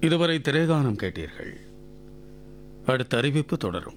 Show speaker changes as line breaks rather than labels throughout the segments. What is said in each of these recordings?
இதுவரை திரைகானம் கேட்டீர்கள் அடுத்த அறிவிப்பு தொடரும்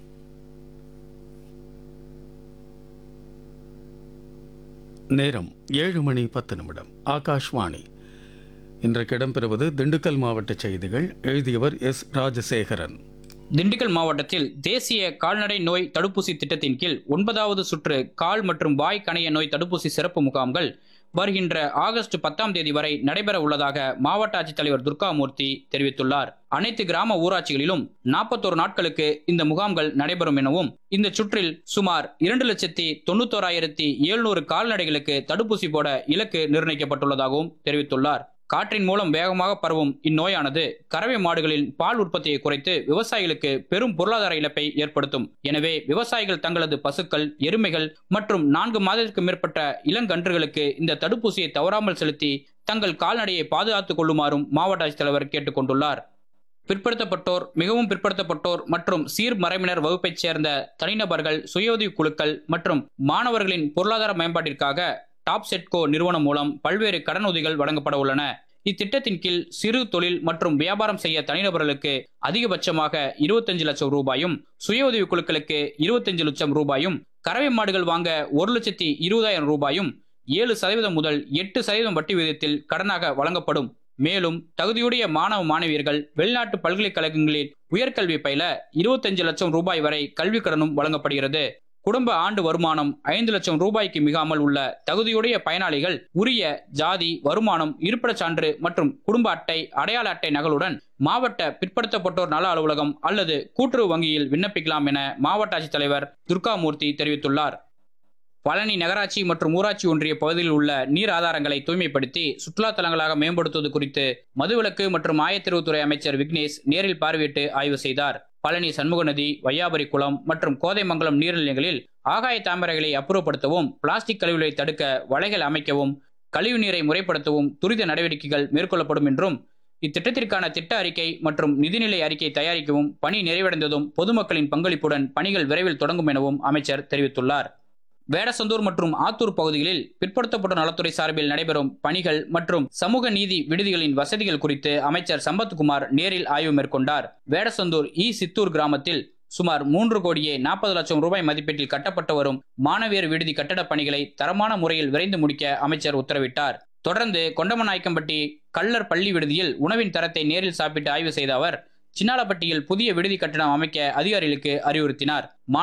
நேரம் ஏழு மணி பத்து நிமிடம் ஆகாஷ்வாணி இன்றைக்கு இடம்பெறுவது திண்டுக்கல் மாவட்ட செய்திகள் எழுதியவர் எஸ் ராஜசேகரன்
திண்டுக்கல் மாவட்டத்தில் தேசிய கால்நடை நோய் தடுப்பூசி திட்டத்தின் கீழ் ஒன்பதாவது சுற்று கால் மற்றும் வாய் கணைய நோய் தடுப்பூசி சிறப்பு முகாம்கள் வருகின்ற ஆகஸ்ட் பத்தாம் தேதி வரை நடைபெற உள்ளதாக மாவட்ட ஆட்சித்தலைவர் துர்காமூர்த்தி தெரிவித்துள்ளார் அனைத்து கிராம ஊராட்சிகளிலும் நாற்பத்தோரு நாட்களுக்கு இந்த முகாம்கள் நடைபெறும் எனவும் இந்த சுற்றில் சுமார் இரண்டு லட்சத்தி தொண்ணூத்தோராயிரத்தி எழுநூறு கால்நடைகளுக்கு தடுப்பூசி போட இலக்கு நிர்ணயிக்கப்பட்டுள்ளதாகவும் தெரிவித்துள்ளார் காற்றின் மூலம் வேகமாக பரவும் இந்நோயானது கறவை மாடுகளின் பால் உற்பத்தியை குறைத்து விவசாயிகளுக்கு பெரும் பொருளாதார இழப்பை ஏற்படுத்தும் எனவே விவசாயிகள் தங்களது பசுக்கள் எருமைகள் மற்றும் நான்கு மாதத்திற்கு மேற்பட்ட இளங்கன்றுகளுக்கு இந்த தடுப்பூசியை தவறாமல் செலுத்தி தங்கள் கால்நடையை பாதுகாத்துக் கொள்ளுமாறும் மாவட்ட ஆட்சித்தலைவர் கேட்டுக்கொண்டுள்ளார் பிற்படுத்தப்பட்டோர் மிகவும் பிற்படுத்தப்பட்டோர் மற்றும் சீர்மறைவினர் வகுப்பைச் சேர்ந்த தனிநபர்கள் சுயஉதவிக் குழுக்கள் மற்றும் மாணவர்களின் பொருளாதார மேம்பாட்டிற்காக டாப் செட்கோ நிறுவனம் மூலம் பல்வேறு கடனுதவிகள் வழங்கப்பட உள்ளன இத்திட்டத்தின் கீழ் சிறு தொழில் மற்றும் வியாபாரம் செய்ய தனிநபர்களுக்கு அதிகபட்சமாக இருபத்தஞ்சு லட்சம் ரூபாயும் சுய உதவி குழுக்களுக்கு இருபத்தஞ்சு லட்சம் ரூபாயும் கறவை மாடுகள் வாங்க ஒரு லட்சத்தி இருபதாயிரம் ரூபாயும் ஏழு சதவீதம் முதல் எட்டு சதவீதம் வட்டி விகிதத்தில் கடனாக வழங்கப்படும் மேலும் தகுதியுடைய மாணவ மாணவியர்கள் வெளிநாட்டு பல்கலைக்கழகங்களில் உயர்கல்வி பயில இருபத்தஞ்சு லட்சம் ரூபாய் வரை கல்விக் கடனும் வழங்கப்படுகிறது குடும்ப ஆண்டு வருமானம் ஐந்து லட்சம் ரூபாய்க்கு மிகாமல் உள்ள தகுதியுடைய பயனாளிகள் உரிய ஜாதி வருமானம் இருப்பிடச் சான்று மற்றும் குடும்ப அட்டை அடையாள அட்டை நகலுடன் மாவட்ட பிற்படுத்தப்பட்டோர் நல அலுவலகம் அல்லது கூட்டுறவு வங்கியில் விண்ணப்பிக்கலாம் என மாவட்ட ஆட்சித்தலைவர் துர்காமூர்த்தி தெரிவித்துள்ளார் பழனி நகராட்சி மற்றும் ஊராட்சி ஒன்றிய பகுதியில் உள்ள நீர் ஆதாரங்களை தூய்மைப்படுத்தி சுற்றுலா தலங்களாக மேம்படுத்துவது குறித்து மதுவிலக்கு மற்றும் ஆயத்தீர்வுத்துறை அமைச்சர் விக்னேஷ் நேரில் பார்வையிட்டு ஆய்வு செய்தார் பழனி சண்முக நதி வையாபுரி குளம் மற்றும் கோதைமங்கலம் நீர்நிலைகளில் ஆகாய தாமரைகளை அப்புறப்படுத்தவும் பிளாஸ்டிக் கழிவுகளை தடுக்க வலைகள் அமைக்கவும் கழிவு நீரை முறைப்படுத்தவும் துரித நடவடிக்கைகள் மேற்கொள்ளப்படும் என்றும் இத்திட்டத்திற்கான திட்ட அறிக்கை மற்றும் நிதிநிலை அறிக்கை தயாரிக்கவும் பணி நிறைவடைந்ததும் பொதுமக்களின் பங்களிப்புடன் பணிகள் விரைவில் தொடங்கும் எனவும் அமைச்சர் தெரிவித்துள்ளார் வேடசந்தூர் மற்றும் ஆத்தூர் பகுதிகளில் பிற்படுத்தப்பட்ட நலத்துறை சார்பில் நடைபெறும் பணிகள் மற்றும் சமூக நீதி விடுதிகளின் வசதிகள் குறித்து அமைச்சர் சம்பத்குமார் நேரில் ஆய்வு மேற்கொண்டார் வேடசந்தூர் இ சித்தூர் கிராமத்தில் சுமார் மூன்று கோடியே நாற்பது லட்சம் ரூபாய் மதிப்பீட்டில் கட்டப்பட்டு வரும் மாணவியர் விடுதி கட்டடப் பணிகளை தரமான முறையில் விரைந்து முடிக்க அமைச்சர் உத்தரவிட்டார் தொடர்ந்து கொண்டமநாயக்கம்பட்டி கள்ளர் பள்ளி விடுதியில் உணவின் தரத்தை நேரில் சாப்பிட்டு ஆய்வு செய்த அவர் சின்னாலப்பட்டியில் புதிய விடுதி கட்டணம் அமைக்க அதிகாரிகளுக்கு அறிவுறுத்தினார்